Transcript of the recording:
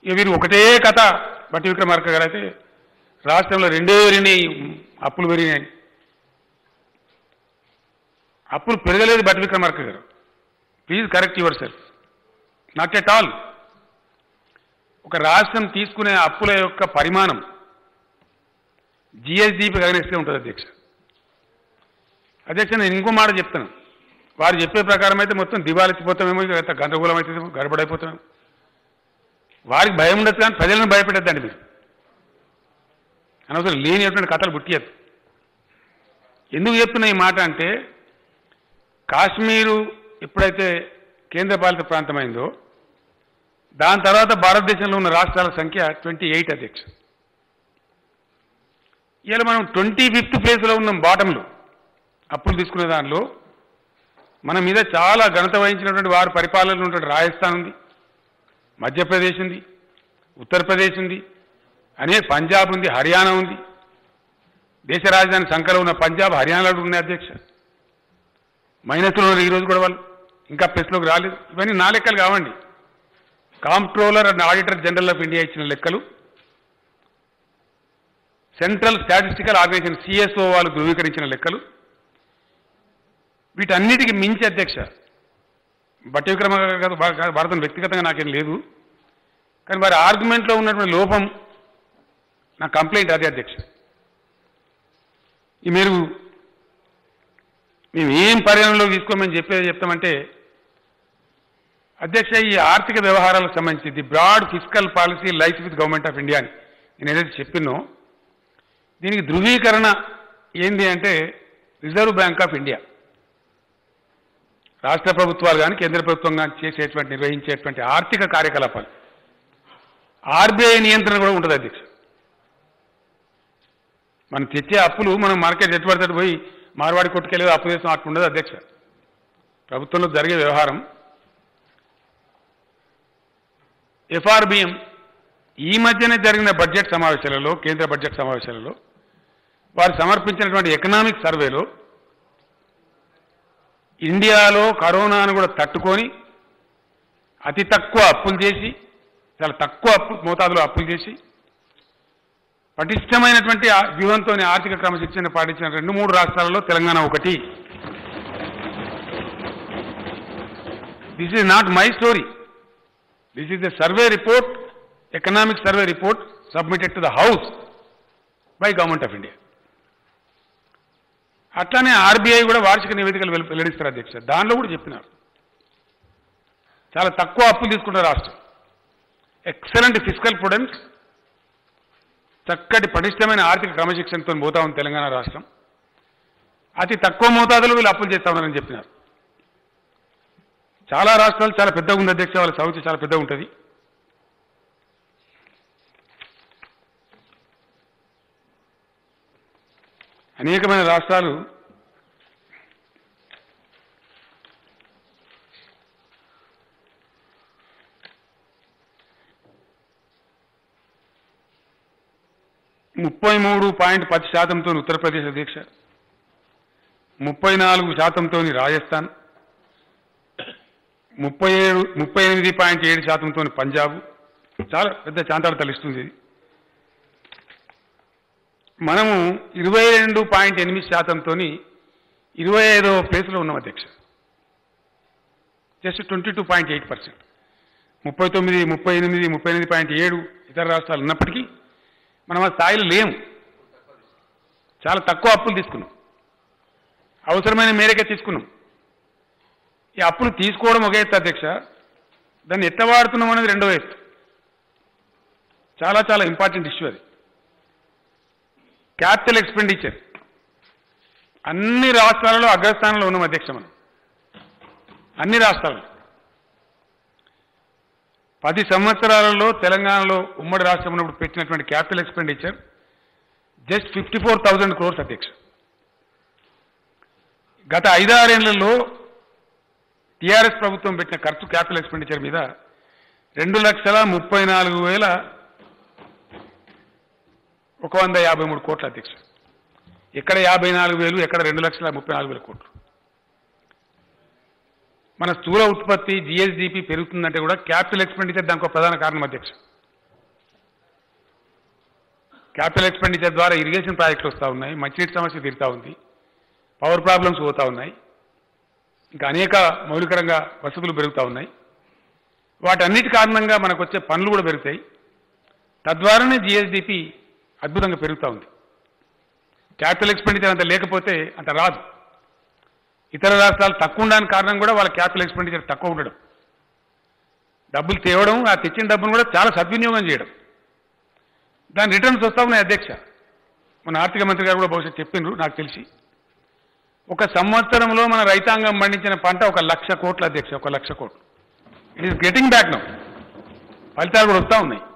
ఇక వీరు ఒకటే కథ బట్టి విక్రమార్క గారు అయితే రాష్ట్రంలో రెండే పెరిగినాయి అప్పులు పెరిగినాయి అప్పులు పెరగలేదు బట్టి Vikramarka garu please correct your self not at all రాష్ట్రం తీసుకునే అప్పుల యొక్క పరిమాణం జిఎస్డిపి అగనిస్తే ఉంటుంది అధ్యక్ష అధ్యక్ష నేను ఇంకో మాట చెప్తాను వారు చెప్పే ప్రకారం అయితే మొత్తం దివాలెత్తిపోతామేమో ఇక ఎంత గందరగోళం అవుతుందేమో గడబడైపోతామేమో వారికి భయం ఉండదు కానీ ప్రజలను భయపెట్టద్దండి మీరు అనవసరం లేనిటువంటి కథలు పుట్టియద్దు ఎందుకు చెప్తున్నా ఈ మాట అంటే కాశ్మీరు ఎప్పుడైతే కేంద్రపాలిత ప్రాంతమైందో దాని తర్వాత భారతదేశంలో ఉన్న రాష్ట్రాల సంఖ్య ట్వంటీ ఎయిట్ అధ్యక్ష ఇలా మనం ట్వంటీ ఫిఫ్త్ ప్లేస్లో ఉన్నాం బాటంలో అప్పులు తీసుకునే దానిలో మన మీద చాలా ఘనత వహించినటువంటి వారి పరిపాలనలో ఉన్నటువంటి రాజస్థాన్ ఉంది మధ్యప్రదేశ్ ఉంది ఉత్తరప్రదేశ్ ఉంది అనే పంజాబ్ ఉంది హర్యానా ఉంది దేశ రాజధాని సంఖ్యలో ఉన్న పంజాబ్ హర్యానాలో ఉన్నాయి అధ్యక్ష మైనస్లో ఉన్నారు ఈరోజు కూడా వాళ్ళు ఇంకా ప్రెస్లోకి రాలేదు ఇవన్నీ నా లెక్కలు కావండి comptroller and auditor general of India ఇచ్చిన లెక్కలు సెంట్రల్ స్టాటిస్టికల్ ఆర్గనైజేషన్ సిఎస్ఓ వాళ్ళు ధృవీకరించిన లెక్కలు వీటన్నిటికి మించి అధ్యక్ష బట్టి విక్రమ గారు భా- భారతం వ్యక్తిగతంగా నాకేం లేదు కానీ వారి ఆర్గ్యుమెంట్లో ఉన్నటువంటి లోపం నా కంప్లైంట్ అదే అధ్యక్ష ఈ మీరు మేము ఏం పరిగణనలో తీసుకోమని చెప్పేది చెప్తామంటే అధ్యక్ష ఈ ఆర్థిక వ్యవహారాలకు సంబంధించి the broad physical policy life with government of India అని నేను ఏదైతే చెప్పినో దీనికి ధృవీకరణ ఏంది అంటే రిజర్వ్ బ్యాంక్ ఆఫ్ ఇండియా రాష్ట్ర ప్రభుత్వాలు కానీ కేంద్ర ప్రభుత్వం కానీ చేసేటువంటి నిర్వహించేటువంటి ఆర్థిక కార్యకలాపాలు ఆర్బీఐ నియంత్రణ కూడా ఉంటుంది అధ్యక్ష మనం తెచ్చే అప్పులు మనం మార్కెట్ ఎటు పడితే అటు పోయి మార్వాడి కొట్టుకెళ్ళేది అప్పు చేస్తాం అట్లా ఉండదు అధ్యక్ష ప్రభుత్వంలో జరిగే వ్యవహారం ఎఫ్ఆర్బిఎం ఈ మధ్యనే జరిగిన బడ్జెట్ సమావేశాలలో కేంద్ర బడ్జెట్ సమావేశాలలో వారు సమర్పించినటువంటి ఎకనామిక్ సర్వేలో ఇండియాలో కరోనాను కూడా తట్టుకొని అతి తక్కువ అప్పులు చేసి చాలా తక్కువ అప్పు మోతాదులో అప్పులు చేసి పటిష్టమైనటువంటి ఆ వ్యూహంతో ఆర్థిక క్రమశిక్షణ పాటించిన రెండు మూడు రాష్ట్రాలలో తెలంగాణ ఒకటి this is not my story this is the survey report economic survey report submitted to the house by government of India అట్లానే ఆర్బీఐ కూడా వార్షిక నివేదికలు వెలు- వెల్లడిస్తారు అధ్యక్ష దానిలో కూడా చెప్పినారు చాలా తక్కువ అప్పులు తీసుకుంటారు రాష్ట్రం ఎక్సలెంట్ ఫిజికల్ ప్రొడెన్స్ చక్కటి పటిష్టమైన ఆర్థిక క్రమశిక్షణతో పోతా ఉంది తెలంగాణ రాష్ట్రం అతి తక్కువ మోతాదులో వీళ్ళు అప్పులు చేస్తా ఉన్నారని చెప్పినారు చాలా రాష్ట్రాలు చాలా పెద్దగా ఉంది అధ్యక్ష వాళ్ళ సౌచి చాలా పెద్దగా ఉంటుంది అనేకమైన రాష్ట్రాలు ముప్పై మూడు పాయింట్ పది శాతంతో ఉత్తరప్రదేశ్ అధ్యక్ష ముప్పై నాలుగు శాతంతో రాజస్థాన్ ముప్పై ఏడు ముప్పై ఎనిమిది పాయింట్ ఏడు శాతంతో పంజాబ్ చాలా పెద్ద చాంతాడు తలిస్తుంది ఇది మనము ఇరవై రెండు పాయింట్ ఎనిమిది శాతంతో ఇరవై ఐదో ప్లేస్లో ఉన్నాం అధ్యక్ష just twenty two point eight percent ముప్పై తొమ్మిది ముప్పై ఎనిమిది ముప్పై ఎనిమిది పాయింట్ ఏడు ఇతర రాష్ట్రాలు ఉన్నప్పటికీ మనం ఆ స్థాయిలో లేము చాలా తక్కువ అప్పులు తీసుకున్నాం అవసరమైన మేరకే తీసుకున్నాం ఈ అప్పులు తీసుకోవడం ఒక ఎత్తు అధ్యక్ష దాన్ని ఎట్లా వాడుతున్నాం అనేది రెండో ఎత్తు చాలా చాలా ఇంపార్టెంట్ ఇష్యూ అది క్యాపిటల్ ఎక్స్పెండిచర్ అన్ని రాష్ట్రాలలో అగ్రస్థానంలో ఉన్నాం అధ్యక్ష మనం అన్ని రాష్ట్రాల్లో పది సంవత్సరాలలో తెలంగాణలో ఉమ్మడి రాష్ట్రం ఉన్నప్పుడు పెట్టినటువంటి capital expenditure just fifty four thousand crores అధ్యక్ష గత ఐదారేళ్లలో టీఆర్ఎస్ ప్రభుత్వం పెట్టిన ఖర్చు క్యాపిటల్ ఎక్స్పెండిచర్ మీద రెండు లక్షల ముప్పై నాలుగు వేల ఒక వంద యాభై మూడు కోట్ల అధ్యక్ష ఎక్కడ యాభై నాలుగు వేలు ఎక్కడ రెండు లక్షల ముప్పై నాలుగు వేల కోట్లు మన స్థూల ఉత్పత్తి జిఎస్డిపి పెరుగుతుందంటే కూడా క్యాపిటల్ ఎక్స్పెండిచర్ దానికి ఒక ప్రధాన కారణం అధ్యక్ష క్యాపిటల్ ఎక్స్పెండిచర్ ద్వారా ఇరిగేషన్ ప్రాజెక్టులు వస్తూ ఉన్నాయి మంచినీటి సమస్య తీరుతా ఉంది పవర్ ప్రాబ్లమ్స్ పోతా ఉన్నాయి ఇంకా అనేక మౌలికరంగా వసతులు పెరుగుతూ ఉన్నాయి వాటన్నిటి కారణంగా మనకు వచ్చే పనులు కూడా పెరుగుతాయి తద్వారానే జిఎస్డిపి అద్భుతంగా పెరుగుతూ ఉంది క్యాపిటల్ ఎక్స్పెండిచర్ అంత లేకపోతే అంత రాదు ఇతర రాష్ట్రాలు తక్కువ ఉండడానికి కారణం కూడా వాళ్ళ క్యాపిటల్ ఎక్స్పెండిచర్ తక్కువ ఉండడం డబ్బులు తేవడం ఆ తెచ్చిన డబ్బును కూడా చాలా సద్వినియోగం చేయడం దాని రిటర్న్స్ వస్తా ఉన్నాయి అధ్యక్ష మన ఆర్థిక మంత్రి గారు కూడా బహుశా చెప్పిండ్రు నాకు తెలిసి ఒక సంవత్సరంలో మన రైతాంగం పండించిన పంట ఒక లక్ష కోట్ల అధ్యక్ష ఒక లక్ష కోట్లు it is getting back now ఫలితాలు కూడా వస్తూ ఉన్నాయి